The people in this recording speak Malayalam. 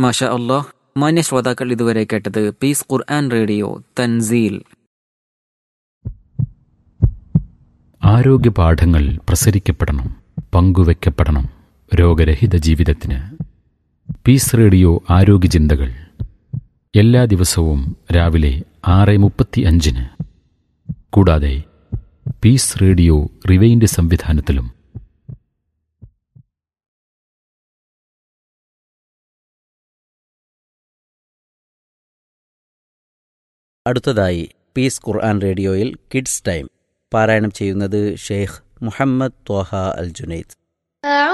മാഷ അള്ളാഹ് മാന്യ ശ്രോതാക്കൾ ഇതുവരെ കേട്ടത് പീസ് ഖുർആൻ റേഡിയോ തൻസീൽ ആരോഗ്യ പാഠങ്ങൾ പ്രസരിക്കപ്പെടണം പങ്കുവെക്കപ്പെടണം രോഗരഹിത ജീവിതത്തിന് പീസ് റേഡിയോ ആരോഗ്യ ചിന്തകൾ എല്ലാ ദിവസവും രാവിലെ ആറ് മുപ്പത്തി അഞ്ചിന് കൂടാതെ പീസ് റേഡിയോ റിവൈൻഡ് സംവിധാനത്തിലും അടുത്തതായി പീസ് ഖുർആൻ റേഡിയോയിൽ കിഡ്സ് ടൈം പാരായണം ചെയ്യുന്നത് ഷെയ്ഖ് മുഹമ്മദ് ത്വഹ അൽ ജുനൈദ്